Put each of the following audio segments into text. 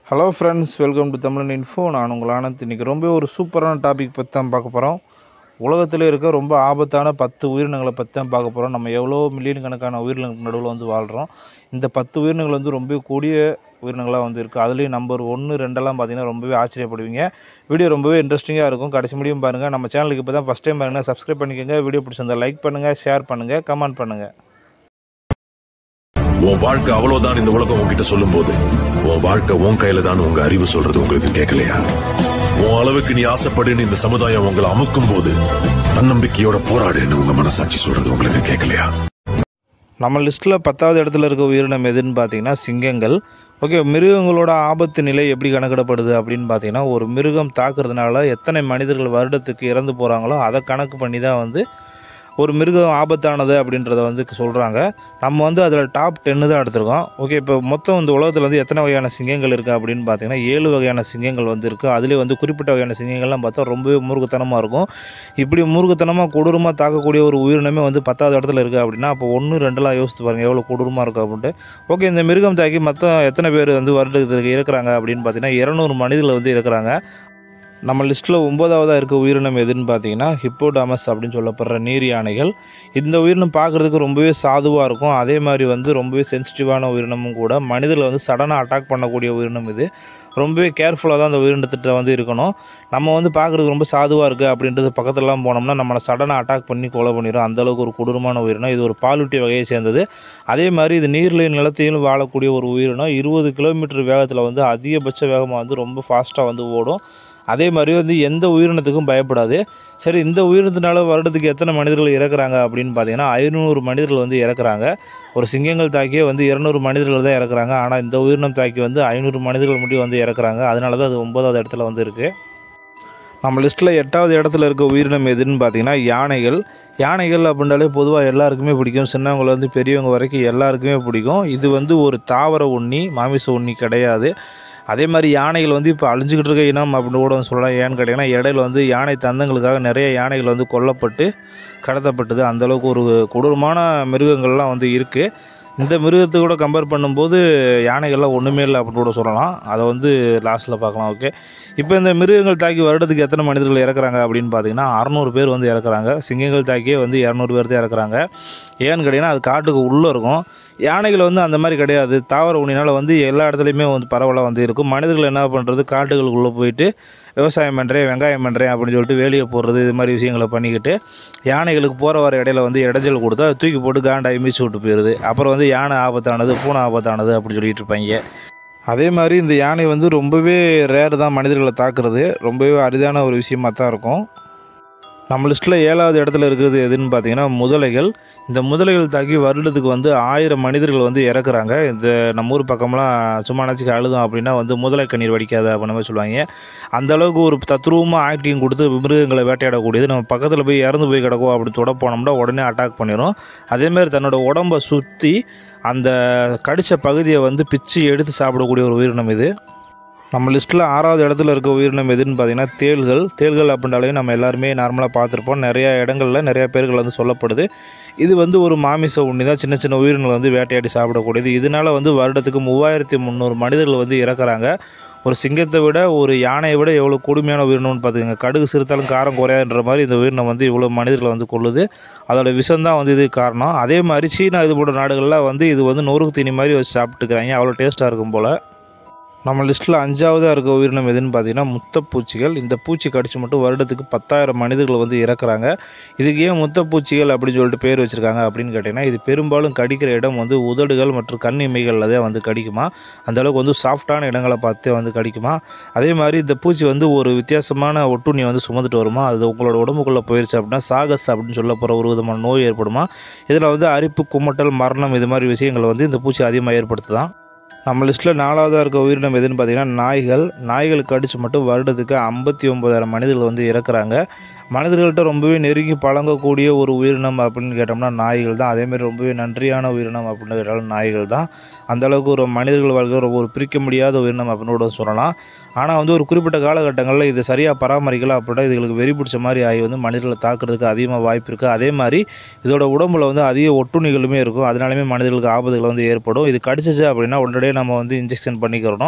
hello friends welcome to Tamilan info நான் உங்கள் ஆனந்த் இன்றைக்கி ரொம்ப ஒரு சூப்பரான டாபிக் பற்றி தான் பார்க்க போகிறோம் உலகத்தில் இருக்க ரொம்ப ஆபத்தான பத்து உயிரினங்களை பற்றி தான் பார்க்க போகிறோம் நம்ம எவ்வளோ மில்லியன் கணக்கான உயிரினங்களுக்கு நடுவில் வந்து வாழ்கிறோம் இந்த பத்து உயிரினங்கள் வந்து ரொம்ப கூடிய உயிரினங்களாக வந்து இருக்குது அதுலேயும் நம்பர் ஒன்று ரெண்டெல்லாம் பார்த்தீங்கன்னா ரொம்பவே ஆச்சரியப்படுவீங்க வீடியோ ரொம்பவே இன்ட்ரெஸ்டிங்காக இருக்கும் கடைசி முடியும் பாருங்கள் நம்ம சேனலுக்கு இப்போ தான் ஃபஸ்ட் டைம் பாருங்கள் சப்ஸ்கிரைப் பண்ணிக்கோங்க வீடியோ பிடிச்சிருந்தா லைக் பண்ணுங்கள் ஷேர் பண்ணுங்கள் கமெண்ட் பண்ணுங்கள் உன் வாழ்க்கை அவ்வளவுதான் இந்த உலகம் உன்கிட்ட சொல்லும் போது உன் வாழ்க்கை உன் கையில தான் உங்க அறிவு சொல்றது உங்களுக்கு கேட்கலையா உன் அளவுக்கு நீ ஆசைப்படுன்னு இந்த சமுதாயம் உங்களை அமுக்கும் போது தன்னம்பிக்கையோட போராடுன்னு உங்க மனசாட்சி சொல்றது உங்களுக்கு கேட்கலையா நம்ம லிஸ்ட்டில் பத்தாவது இடத்துல இருக்க உயிரினம் எதுன்னு பார்த்தீங்கன்னா சிங்கங்கள் ஓகே மிருகங்களோட ஆபத்து நிலை எப்படி கணக்கிடப்படுது அப்படின்னு பார்த்தீங்கன்னா ஒரு மிருகம் தாக்குறதுனால எத்தனை மனிதர்கள் வருடத்துக்கு இறந்து போகிறாங்களோ அதை கணக்கு பண்ணி தான் வந்து ஒரு மிருகம் ஆபத்தானது அப்படின்றத வந்து சொல்கிறாங்க நம்ம வந்து அதில் டாப் டென்னு தான் எடுத்திருக்கோம் ஓகே இப்போ மொத்தம் இந்த உலகத்தில் வந்து எத்தனை வகையான சிங்கங்கள் இருக்குது அப்படின்னு பார்த்தீங்கன்னா ஏழு வகையான சிங்கங்கள் வந்து இருக்குது அதுலேயே வந்து குறிப்பிட்ட வகையான சிங்கங்கள்லாம் பார்த்தா ரொம்பவே மூர்க்கத்தனமாக இருக்கும் இப்படி மூர்க்கத்தனமாக கொடூரமாக தாக்கக்கூடிய ஒரு உயிரினமே வந்து பத்தாவது இடத்துல இருக்குது அப்படின்னா அப்போ ஒன்று ரெண்டுலாம் யோசித்து பாருங்கள் எவ்வளோ கொடூரமாக இருக்கும் அப்படின்ட்டு ஓகே இந்த மிருகம் தாக்கி மொத்தம் எத்தனை பேர் வந்து வருடத்துக்கு இருக்கிறாங்க அப்படின்னு பார்த்தீங்கன்னா இரநூறு மனிதர்கள் வந்து இருக்கிறாங்க நம்ம லிஸ்ட்டில் ஒன்பதாவதாக இருக்க உயிரினம் எதுன்னு பார்த்தீங்கன்னா ஹிப்போடாமஸ் அப்படின்னு சொல்லப்படுற நீர் யானைகள் இந்த உயிரினம் பார்க்குறதுக்கு ரொம்பவே சாதுவாக இருக்கும் அதே மாதிரி வந்து ரொம்பவே சென்சிட்டிவான உயிரினமும் கூட மனிதர்களை வந்து சடனாக அட்டாக் பண்ணக்கூடிய உயிரினம் இது ரொம்பவே கேர்ஃபுல்லாக தான் அந்த உயிரினத்திட்ட வந்து இருக்கணும் நம்ம வந்து பார்க்குறதுக்கு ரொம்ப சாதுவாக இருக்குது அப்படின்றது பக்கத்துலலாம் போனோம்னா நம்மளை சடனாக அட்டாக் பண்ணி கொலை பண்ணிடும் அந்தளவுக்கு ஒரு கொடூரமான உயிரினம் இது ஒரு பாலூட்டி வகையை சேர்ந்தது அதே மாதிரி இது நீர்லையும் நிலத்தையும் வாழக்கூடிய ஒரு உயிரினம் இருபது கிலோமீட்டர் வேகத்தில் வந்து அதிகபட்ச வேகமாக வந்து ரொம்ப ஃபாஸ்ட்டாக வந்து ஓடும் அதே மாதிரி வந்து எந்த உயிரினத்துக்கும் பயப்படாது சரி இந்த உயிரினத்தினால வருடத்துக்கு எத்தனை மனிதர்கள் இறக்குறாங்க அப்படின்னு பார்த்தீங்கன்னா ஐநூறு மனிதர்கள் வந்து இறக்குறாங்க ஒரு சிங்கங்கள் தாக்கியே வந்து இரநூறு மனிதர்கள் தான் இறக்குறாங்க ஆனால் இந்த உயிரினம் தாக்கி வந்து ஐநூறு மனிதர்கள் மட்டும் வந்து இறக்குறாங்க அதனால தான் அது ஒன்பதாவது இடத்துல வந்து இருக்குது நம்ம லிஸ்ட்டில் எட்டாவது இடத்துல இருக்க உயிரினம் எதுன்னு பார்த்தீங்கன்னா யானைகள் யானைகள் அப்படின்றாலே பொதுவாக எல்லாருக்குமே பிடிக்கும் சின்னவங்கள வந்து பெரியவங்க வரைக்கும் எல்லாருக்குமே பிடிக்கும் இது வந்து ஒரு தாவர உண்ணி மாமிச உண்ணி கிடையாது அதே மாதிரி யானைகள் வந்து இப்போ அழிஞ்சிக்கிட்டு இருக்க இனம் அப்படின்னு கூட வந்து சொல்லலாம் ஏன்னு கேட்டிங்கன்னா இடையில வந்து யானை தந்தங்களுக்காக நிறைய யானைகள் வந்து கொல்லப்பட்டு கடத்தப்பட்டது அந்தளவுக்கு ஒரு கொடூரமான மிருகங்கள்லாம் வந்து இருக்குது இந்த மிருகத்தை கூட கம்பேர் பண்ணும்போது யானைகள்லாம் ஒன்றுமே இல்லை அப்படின்னு கூட சொல்லலாம் அதை வந்து லாஸ்ட்டில் பார்க்கலாம் ஓகே இப்போ இந்த மிருகங்கள் தாக்கி வருடத்துக்கு எத்தனை மனிதர்கள் இறக்குறாங்க அப்படின்னு பார்த்தீங்கன்னா அறநூறு பேர் வந்து இறக்குறாங்க சிங்கங்கள் தாக்கியே வந்து இரநூறு பேர் தான் இறக்குறாங்க ஏன்னு கேட்டிங்கன்னா அது காட்டுக்கு உள்ளே இருக்கும் யானைகள் வந்து அந்த மாதிரி கிடையாது தாவர உணினால் வந்து எல்லா இடத்துலையுமே வந்து பரவலாக வந்து இருக்கும் மனிதர்கள் என்ன பண்ணுறது காட்டுகளுக்குள்ளே போயிட்டு விவசாயம் பண்ணுறேன் வெங்காயம் பண்ணுறேன் அப்படின்னு சொல்லிட்டு வேலியை போடுறது இது மாதிரி விஷயங்களை பண்ணிக்கிட்டு யானைகளுக்கு போகிற வர இடையில வந்து இடைஞ்சல் கொடுத்தா அதை தூக்கி போட்டு காண்டாகி மீச்சு விட்டு போயிடுது அப்புறம் வந்து யானை ஆபத்தானது பூனை ஆபத்தானது அப்படின்னு சொல்லிட்டு இருப்பாங்க அதே மாதிரி இந்த யானை வந்து ரொம்பவே ரேர் தான் மனிதர்களை தாக்குறது ரொம்பவே அரிதான ஒரு விஷயமா தான் இருக்கும் நம்ம லிஸ்ட்டில் ஏழாவது இடத்துல இருக்கிறது எதுன்னு பார்த்தீங்கன்னா முதலைகள் இந்த முதலைகள் தாக்கி வருடத்துக்கு வந்து ஆயிரம் மனிதர்கள் வந்து இறக்குறாங்க இந்த நம்ம ஊர் பக்கம்லாம் சும்மா நினச்சிக்க அழுதும் அப்படின்னா வந்து முதலை கண்ணீர் வடிக்காத அப்படின்னு மாதிரி சொல்லுவாங்க அந்த அளவுக்கு ஒரு தத்ரூபமாக ஆக்டிங் கொடுத்து மிருகங்களை வேட்டையாடக்கூடியது நம்ம பக்கத்தில் போய் இறந்து போய் கிடக்கும் அப்படி தொட போனோம்னா உடனே அட்டாக் பண்ணிடும் அதேமாதிரி தன்னோட உடம்பை சுற்றி அந்த கடித்த பகுதியை வந்து பிச்சு எடுத்து சாப்பிடக்கூடிய ஒரு உயிரினம் இது நம்ம லிஸ்ட்டில் ஆறாவது இடத்துல இருக்க உயிரினம் எதுன்னு பார்த்தீங்கன்னா தேள்கள் தேள்கள் அப்படின்றாலே நம்ம எல்லாருமே நார்மலாக பார்த்துருப்போம் நிறையா இடங்களில் நிறையா பேர்கள் வந்து சொல்லப்படுது இது வந்து ஒரு மாமிச உண்ணி தான் சின்ன சின்ன உயிரினங்களை வந்து வேட்டையாடி சாப்பிடக்கூடியது இதனால் வந்து வருடத்துக்கு மூவாயிரத்தி முந்நூறு மனிதர்கள் வந்து இறக்குறாங்க ஒரு சிங்கத்தை விட ஒரு யானையை விட எவ்வளோ கொடுமையான உயிரினம்னு பார்த்துக்கோங்க கடுகு சிறுத்தாலும் காரம் குறையாதுன்ற மாதிரி இந்த உயிரினம் வந்து இவ்வளோ மனிதர்களை வந்து கொள்ளுது அதோட விஷம் தான் வந்து இது காரணம் அதே மாதிரி சீனா இது போன்ற நாடுகளில் வந்து இது வந்து நொறுக்கு தீனி மாதிரி வச்சு சாப்பிட்டுக்கிறாங்க அவ்வளோ டேஸ்ட்டாக இருக்கும் போல் நம்ம லிஸ்ட்டில் அஞ்சாவதாக இருக்க உயிரினம் எதுன்னு பார்த்தீங்கன்னா முத்தப்பூச்சிகள் இந்த பூச்சி கடிச்சு மட்டும் வருடத்துக்கு பத்தாயிரம் மனிதர்கள் வந்து இறக்குறாங்க இதுக்கு ஏன் முத்தப்பூச்சிகள் அப்படின்னு சொல்லிட்டு பேர் வச்சுருக்காங்க அப்படின்னு கேட்டிங்கன்னா இது பெரும்பாலும் கடிக்கிற இடம் வந்து உதடுகள் மற்றும் கண் இமைகளில் தான் வந்து கடிக்குமா அந்த அளவுக்கு வந்து சாஃப்டான இடங்களை பார்த்து வந்து கடிக்குமா அதே மாதிரி இந்த பூச்சி வந்து ஒரு வித்தியாசமான ஒட்டுண்ணியை வந்து சுமந்துட்டு வருமா அது உங்களோட உடம்புக்குள்ளே போயிடுச்சு அப்படின்னா சாகஸ் அப்படின்னு சொல்ல போகிற ஒரு விதமான நோய் ஏற்படுமா இதில் வந்து அரிப்பு குமட்டல் மரணம் இது மாதிரி விஷயங்களை வந்து இந்த பூச்சி அதிகமாக ஏற்படுத்துதான் நம்ம லிஸ்ட்டில் நாலாவதாக இருக்க உயிரினம் எதுன்னு பார்த்தீங்கன்னா நாய்கள் நாய்களுக்கு அடித்து மட்டும் வருடத்துக்கு ஐம்பத்தி ஒம்பதாயிரம் மனிதர்கள் வந்து இறக்குறாங்க மனிதர்கள்ட்ட ரொம்பவே நெருங்கி பழங்கக்கூடிய ஒரு உயிரினம் அப்படின்னு கேட்டோம்னா நாய்கள் தான் அதேமாதிரி ரொம்பவே நன்றியான உயிரினம் அப்படின்னு கேட்டாலும் நாய்கள் தான் அந்தளவுக்கு ஒரு மனிதர்கள் வாழ்க்கை ரொம்ப ஒரு பிரிக்க முடியாத உயிரினம் அப்படின்னு கூட சொல்லலாம் ஆனால் வந்து ஒரு குறிப்பிட்ட காலகட்டங்களில் இது சரியாக பராமரிக்கல அப்படின்னா இதுகளுக்கு வெறி பிடிச்ச மாதிரி ஆகி வந்து மனிதர்களை தாக்குறதுக்கு அதிகமாக வாய்ப்பு இருக்குது அதே மாதிரி இதோட உடம்புல வந்து அதிக ஒட்டுண்ணிகளுமே இருக்கும் அதனாலுமே மனிதர்களுக்கு ஆபத்துகள் வந்து ஏற்படும் இது கடிச்சிச்சு அப்படின்னா உடனடியே நம்ம வந்து இன்ஜெக்ஷன் பண்ணிக்கிறணும்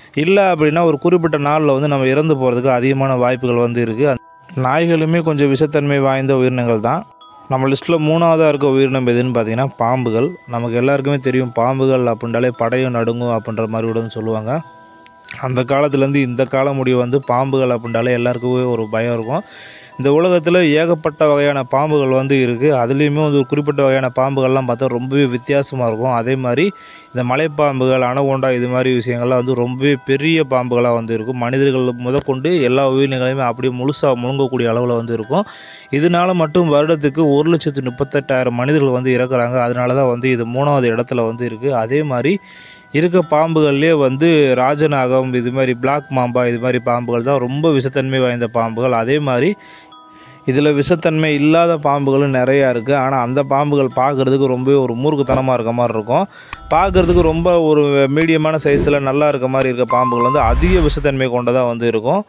இல்லை அப்படின்னா ஒரு குறிப்பிட்ட நாளில் வந்து நம்ம இறந்து போகிறதுக்கு அதிகமான வாய்ப்புகள் வந்து இருக்குது நாய்களுமே கொஞ்சம் விஷத்தன்மை வாய்ந்த உயிரினங்கள் தான் நம்ம லிஸ்ட்டில் மூணாவதாக இருக்க உயிரினம் எதுன்னு பார்த்தீங்கன்னா பாம்புகள் நமக்கு எல்லாருக்குமே தெரியும் பாம்புகள் அப்படின்றாலே படையும் நடுங்கும் அப்படின்ற மாதிரி கூட சொல்லுவாங்க அந்த காலத்துலேருந்து இந்த காலம் முடிவு வந்து பாம்புகள் அப்படின்றாலே எல்லாருக்குமே ஒரு பயம் இருக்கும் இந்த உலகத்தில் ஏகப்பட்ட வகையான பாம்புகள் வந்து இருக்குது அதுலேயுமே வந்து ஒரு குறிப்பிட்ட வகையான பாம்புகள்லாம் பார்த்தா ரொம்பவே வித்தியாசமாக இருக்கும் அதே மாதிரி இந்த மலைப்பாம்புகள் அணகொண்டா இது மாதிரி விஷயங்கள்லாம் வந்து ரொம்பவே பெரிய பாம்புகளாக வந்து இருக்கும் மனிதர்கள் முதற்கொண்டு எல்லா உயிரினங்களையுமே அப்படியே முழுசாக முழுங்கக்கூடிய அளவில் வந்து இருக்கும் இதனால மட்டும் வருடத்துக்கு ஒரு லட்சத்து முப்பத்தெட்டாயிரம் மனிதர்கள் வந்து இறக்குறாங்க அதனால தான் வந்து இது மூணாவது இடத்துல வந்து இருக்குது அதே மாதிரி இருக்க பாம்புகள்லேயே வந்து ராஜநாகம் இது மாதிரி பிளாக் மாம்பா இது மாதிரி பாம்புகள் தான் ரொம்ப விஷத்தன்மை வாய்ந்த பாம்புகள் அதே மாதிரி இதில் விஷத்தன்மை இல்லாத பாம்புகளும் நிறையா இருக்குது ஆனால் அந்த பாம்புகள் பார்க்குறதுக்கு ரொம்பவே ஒரு மூர்க்கத்தனமாக இருக்க மாதிரி இருக்கும் பார்க்குறதுக்கு ரொம்ப ஒரு மீடியமான சைஸில் நல்லா இருக்க மாதிரி இருக்க பாம்புகள் வந்து அதிக விஷத்தன்மை கொண்டதாக வந்து இருக்கும்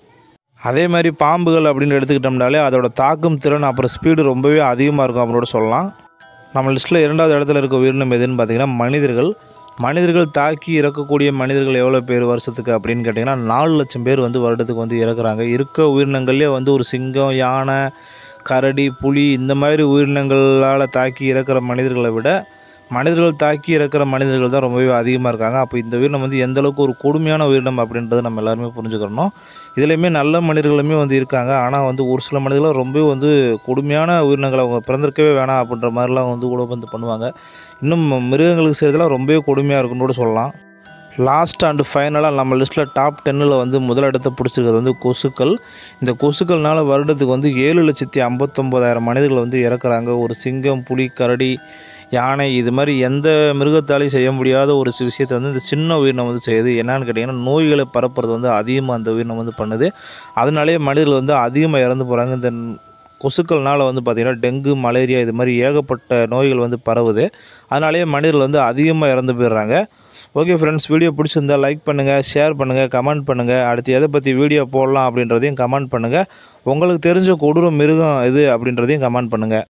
அதே மாதிரி பாம்புகள் அப்படின்னு எடுத்துக்கிட்டோம்னாலே அதோட தாக்கும் திறன் அப்புறம் ஸ்பீடு ரொம்பவே அதிகமாக இருக்கும் அப்படின்னு கூட சொல்லலாம் நம்ம லிஸ்ட்டில் இரண்டாவது இடத்துல இருக்க உயிரினம் எதுன்னு பார்த்தீங்கன்னா மனிதர்கள் மனிதர்கள் தாக்கி இறக்கக்கூடிய மனிதர்கள் எவ்வளோ பேர் வருஷத்துக்கு அப்படின்னு கேட்டிங்கன்னா நாலு லட்சம் பேர் வந்து வருடத்துக்கு வந்து இறக்குறாங்க இருக்க உயிரினங்கள்லேயே வந்து ஒரு சிங்கம் யானை கரடி புலி இந்த மாதிரி உயிரினங்களால் தாக்கி இறக்குற மனிதர்களை விட மனிதர்கள் தாக்கி இறக்குற மனிதர்கள் தான் ரொம்பவே அதிகமாக இருக்காங்க அப்போ இந்த உயிரினம் வந்து எந்த அளவுக்கு ஒரு கொடுமையான உயிரினம் அப்படின்றத நம்ம எல்லாருமே புரிஞ்சுக்கிறணும் இதுலேயுமே நல்ல மனிதர்களுமே வந்து இருக்காங்க ஆனால் வந்து ஒரு சில மனிதர்கள் ரொம்பவே வந்து கொடுமையான உயிரினங்களை அவங்க பிறந்திருக்கவே வேணாம் அப்படின்ற மாதிரிலாம் வந்து கூட வந்து பண்ணுவாங்க இன்னும் மிருகங்களுக்கு செய்கிறதுலாம் ரொம்பவே கொடுமையாக இருக்குன்னு கூட சொல்லலாம் லாஸ்ட் அண்டு ஃபைனலாக நம்ம லிஸ்ட்டில் டாப் டென்னில் வந்து முதல் இடத்தை பிடிச்சிருக்கிறது வந்து கொசுக்கள் இந்த கொசுக்கள்னால வருடத்துக்கு வந்து ஏழு லட்சத்தி ஐம்பத்தொம்போதாயிரம் மனிதர்கள் வந்து இறக்குறாங்க ஒரு சிங்கம் புலி கரடி யானை இது மாதிரி எந்த மிருகத்தாலையும் செய்ய முடியாத ஒரு சி- விஷயத்தை வந்து இந்த சின்ன உயிரினம் வந்து செய்யுது என்னன்னு கேட்டிங்கன்னா நோய்களை பரப்புறது வந்து அதிகமாக அந்த உயிரினம் வந்து பண்ணுது அதனாலேயே மனிதர்கள் வந்து அதிகமாக இறந்து போகிறாங்க இந்த கொசுக்கள்னால வந்து பார்த்திங்கன்னா டெங்கு மலேரியா இது மாதிரி ஏகப்பட்ட நோய்கள் வந்து பரவுது அதனாலேயே மனிதர்கள் வந்து அதிகமாக இறந்து போயிடுறாங்க ஓகே ஃப்ரெண்ட்ஸ் வீடியோ பிடிச்சிருந்தா லைக் பண்ணுங்கள் ஷேர் பண்ணுங்கள் கமெண்ட் பண்ணுங்கள் அடுத்து எதை பற்றி வீடியோ போடலாம் அப்படின்றதையும் கமெண்ட் பண்ணுங்கள் உங்களுக்கு தெரிஞ்ச கொடூர மிருகம் எது அப்படின்றதையும் கமெண்ட் பண்ணுங்கள்